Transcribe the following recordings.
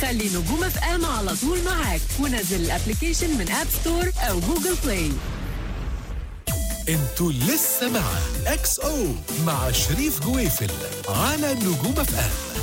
خلي نجوم اف ام على طول معاك ونزل الابلكيشن من اب ستور او جوجل بلاي انتوا لسه مع اكس او مع شريف جويفل على نجوم اف ام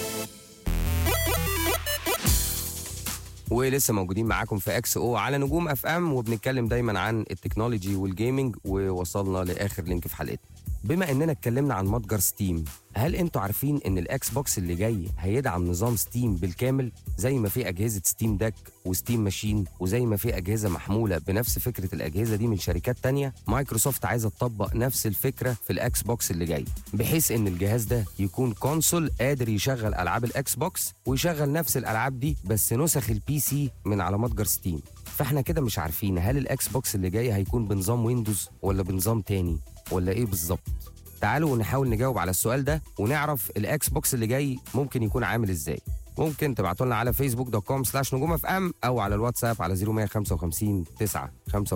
ولسه موجودين معاكم في اكس او على نجوم اف ام وبنتكلم دايما عن التكنولوجي والجيمنج ووصلنا لاخر لينك في حلقتنا بما اننا اتكلمنا عن متجر ستيم هل انتوا عارفين ان الاكس بوكس اللي جاي هيدعم نظام ستيم بالكامل زي ما في اجهزه ستيم داك وستيم ماشين وزي ما في اجهزه محموله بنفس فكره الاجهزه دي من شركات تانية مايكروسوفت عايزه تطبق نفس الفكره في الاكس بوكس اللي جاي بحيث ان الجهاز ده يكون كونسول قادر يشغل العاب الاكس بوكس ويشغل نفس الالعاب دي بس نسخ البي سي من على متجر ستيم فاحنا كده مش عارفين هل الاكس بوكس اللي جاي هيكون بنظام ويندوز ولا بنظام تاني ولا ايه بالظبط تعالوا نحاول نجاوب على السؤال ده ونعرف الاكس بوكس اللي جاي ممكن يكون عامل ازاي ممكن تبعتوا لنا على فيسبوك دوت كوم سلاش نجوم اف ام او على الواتساب على 0155 9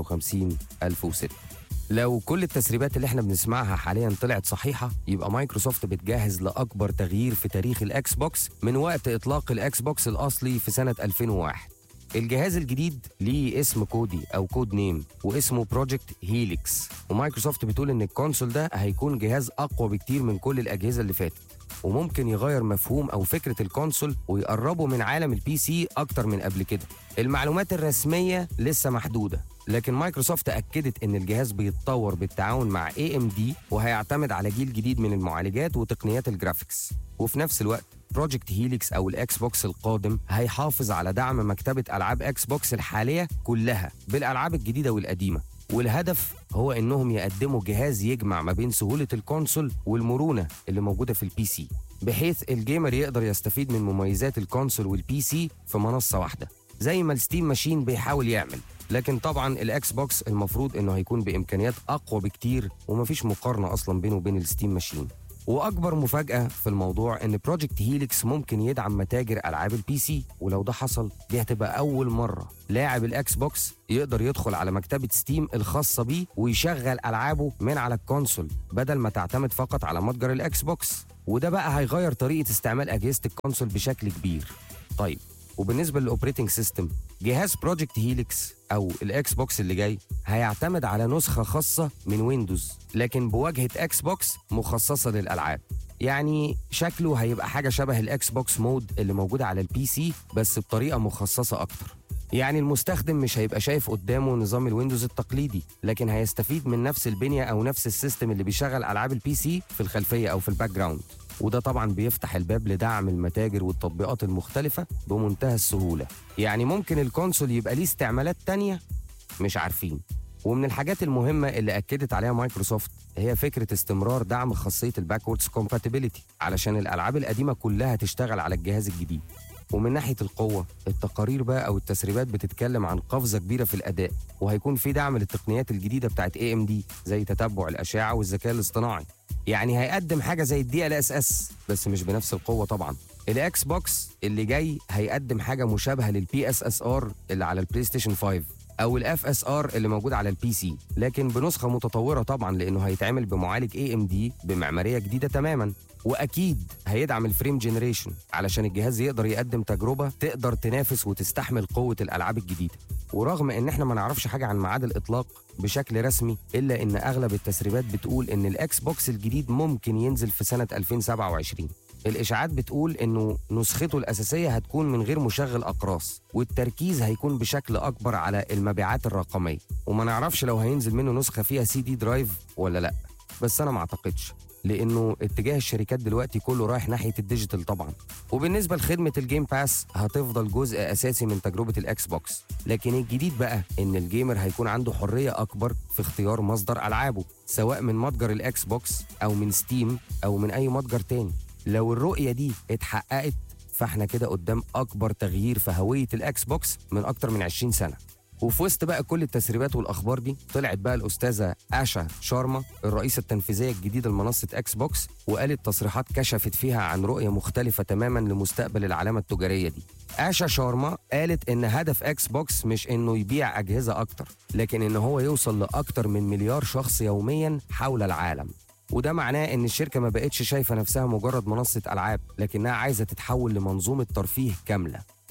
55 1006 لو كل التسريبات اللي احنا بنسمعها حاليا طلعت صحيحه يبقى مايكروسوفت بتجهز لاكبر تغيير في تاريخ الاكس بوكس من وقت اطلاق الاكس بوكس الاصلي في سنه 2001 الجهاز الجديد ليه اسم كودي او كود نيم واسمه بروجكت هيليكس ومايكروسوفت بتقول ان الكونسول ده هيكون جهاز اقوى بكتير من كل الاجهزه اللي فاتت وممكن يغير مفهوم او فكره الكونسول ويقربه من عالم البي سي اكتر من قبل كده المعلومات الرسميه لسه محدوده لكن مايكروسوفت اكدت ان الجهاز بيتطور بالتعاون مع اي ام دي وهيعتمد على جيل جديد من المعالجات وتقنيات الجرافيكس وفي نفس الوقت بروجكت هيليكس او الاكس بوكس القادم هيحافظ على دعم مكتبه العاب اكس بوكس الحاليه كلها بالالعاب الجديده والقديمه والهدف هو انهم يقدموا جهاز يجمع ما بين سهوله الكونسول والمرونه اللي موجوده في البي سي بحيث الجيمر يقدر يستفيد من مميزات الكونسول والبي سي في منصه واحده زي ما الستيم ماشين بيحاول يعمل لكن طبعا الاكس بوكس المفروض انه هيكون بامكانيات اقوى بكتير ومفيش مقارنه اصلا بينه وبين الستيم ماشين واكبر مفاجاه في الموضوع ان بروجكت هيليكس ممكن يدعم متاجر العاب البي سي ولو ده حصل دي هتبقى اول مره لاعب الاكس بوكس يقدر يدخل على مكتبه ستيم الخاصه بيه ويشغل العابه من على الكونسول بدل ما تعتمد فقط على متجر الاكس بوكس وده بقى هيغير طريقه استعمال اجهزه الكونسول بشكل كبير طيب وبالنسبه للاوبريتنج سيستم جهاز بروجكت هيليكس او الاكس بوكس اللي جاي هيعتمد على نسخه خاصه من ويندوز لكن بواجهه اكس بوكس مخصصه للالعاب يعني شكله هيبقى حاجه شبه الاكس بوكس مود اللي موجوده على البي سي بس بطريقه مخصصه اكتر يعني المستخدم مش هيبقى شايف قدامه نظام الويندوز التقليدي لكن هيستفيد من نفس البنيه او نفس السيستم اللي بيشغل العاب البي سي في الخلفيه او في الباك جراوند وده طبعا بيفتح الباب لدعم المتاجر والتطبيقات المختلفة بمنتهى السهولة يعني ممكن الكونسول يبقى ليه استعمالات تانية مش عارفين ومن الحاجات المهمة اللي أكدت عليها مايكروسوفت هي فكرة استمرار دعم خاصية الباكوردز كومباتيبيليتي علشان الألعاب القديمة كلها تشتغل على الجهاز الجديد ومن ناحيه القوه التقارير بقى او التسريبات بتتكلم عن قفزه كبيره في الاداء وهيكون في دعم للتقنيات الجديده بتاعت اي ام دي زي تتبع الاشعه والذكاء الاصطناعي يعني هيقدم حاجه زي الدي ال اس اس بس مش بنفس القوه طبعا الاكس بوكس اللي جاي هيقدم حاجه مشابهه للبي اس اس ار اللي على البلاي ستيشن 5 او الاف اس ار اللي موجود على البي سي لكن بنسخه متطوره طبعا لانه هيتعمل بمعالج اي ام دي بمعماريه جديده تماما واكيد هيدعم الفريم جنريشن علشان الجهاز يقدر يقدم تجربه تقدر تنافس وتستحمل قوه الالعاب الجديده ورغم ان احنا ما نعرفش حاجه عن ميعاد الاطلاق بشكل رسمي الا ان اغلب التسريبات بتقول ان الاكس بوكس الجديد ممكن ينزل في سنه 2027 الاشاعات بتقول انه نسخته الاساسيه هتكون من غير مشغل اقراص والتركيز هيكون بشكل اكبر على المبيعات الرقميه وما نعرفش لو هينزل منه نسخه فيها سي دي درايف ولا لا بس انا ما اعتقدش لانه اتجاه الشركات دلوقتي كله رايح ناحيه الديجيتال طبعا وبالنسبه لخدمه الجيم باس هتفضل جزء اساسي من تجربه الاكس بوكس لكن الجديد بقى ان الجيمر هيكون عنده حريه اكبر في اختيار مصدر العابه سواء من متجر الاكس بوكس او من ستيم او من اي متجر تاني لو الرؤيه دي اتحققت فاحنا كده قدام اكبر تغيير في هويه الاكس بوكس من اكتر من 20 سنه وفي وسط بقى كل التسريبات والاخبار دي طلعت بقى الاستاذه اشا شارما الرئيسه التنفيذيه الجديده لمنصه اكس بوكس وقالت تصريحات كشفت فيها عن رؤيه مختلفه تماما لمستقبل العلامه التجاريه دي اشا شارما قالت ان هدف اكس بوكس مش انه يبيع اجهزه اكتر لكن ان هو يوصل لاكتر من مليار شخص يوميا حول العالم وده معناه ان الشركه ما بقتش شايفه نفسها مجرد منصه العاب لكنها عايزه تتحول لمنظومه ترفيه كامله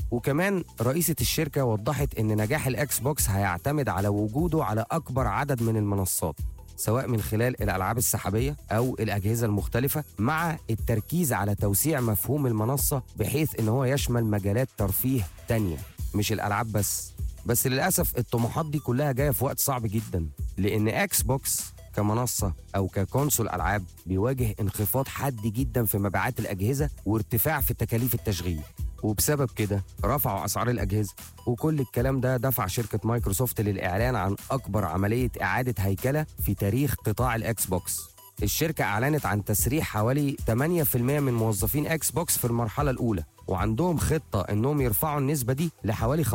وكمان رئيسة الشركة وضحت إن نجاح الإكس بوكس هيعتمد على وجوده على أكبر عدد من المنصات سواء من خلال الألعاب السحابية أو الأجهزة المختلفة مع التركيز على توسيع مفهوم المنصة بحيث إن هو يشمل مجالات ترفيه تانية مش الألعاب بس بس للأسف الطموحات دي كلها جاية في وقت صعب جدا لأن إكس بوكس كمنصة أو ككونسول ألعاب بيواجه انخفاض حاد جدا في مبيعات الأجهزة وارتفاع في تكاليف التشغيل وبسبب كده رفعوا أسعار الأجهزة وكل الكلام ده دفع شركة مايكروسوفت للإعلان عن أكبر عملية إعادة هيكلة في تاريخ قطاع الإكس بوكس الشركة أعلنت عن تسريح حوالي 8% من موظفين إكس بوكس في المرحلة الأولى وعندهم خطة إنهم يرفعوا النسبة دي لحوالي 15%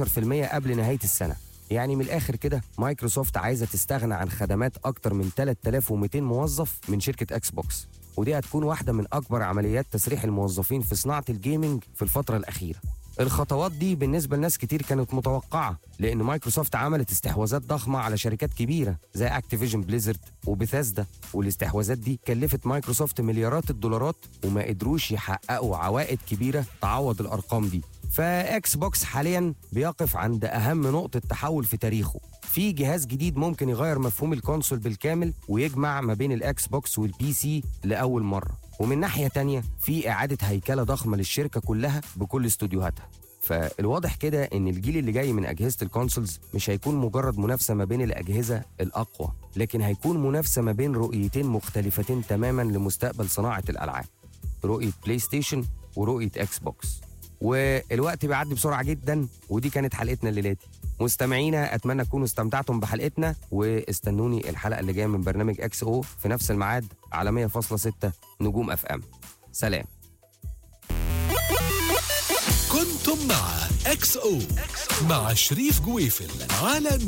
قبل نهاية السنة يعني من الآخر كده مايكروسوفت عايزة تستغنى عن خدمات أكتر من 3200 موظف من شركة إكس بوكس ودي هتكون واحدة من أكبر عمليات تسريح الموظفين في صناعة الجيمنج في الفترة الأخيرة الخطوات دي بالنسبة لناس كتير كانت متوقعة لأن مايكروسوفت عملت استحواذات ضخمة على شركات كبيرة زي اكتيفيجن بليزرد وبيثاسدا والاستحواذات دي كلفت مايكروسوفت مليارات الدولارات وما قدروش يحققوا عوائد كبيرة تعوض الأرقام دي فاكس بوكس حاليا بيقف عند أهم نقطة تحول في تاريخه في جهاز جديد ممكن يغير مفهوم الكونسول بالكامل ويجمع ما بين الاكس بوكس والبي سي لأول مرة ومن ناحية تانية في إعادة هيكلة ضخمة للشركة كلها بكل استوديوهاتها فالواضح كده ان الجيل اللي جاي من اجهزه الكونسولز مش هيكون مجرد منافسه ما بين الاجهزه الاقوى لكن هيكون منافسه ما بين رؤيتين مختلفتين تماما لمستقبل صناعه الالعاب رؤيه بلاي ستيشن ورؤيه اكس بوكس والوقت بيعدي بسرعه جدا ودي كانت حلقتنا الليله دي مستمعينا اتمنى تكونوا استمتعتم بحلقتنا واستنوني الحلقه اللي جايه من برنامج اكس او في نفس الميعاد على 100.6 نجوم اف ام سلام كنتم مع اكس او مع شريف جويفل على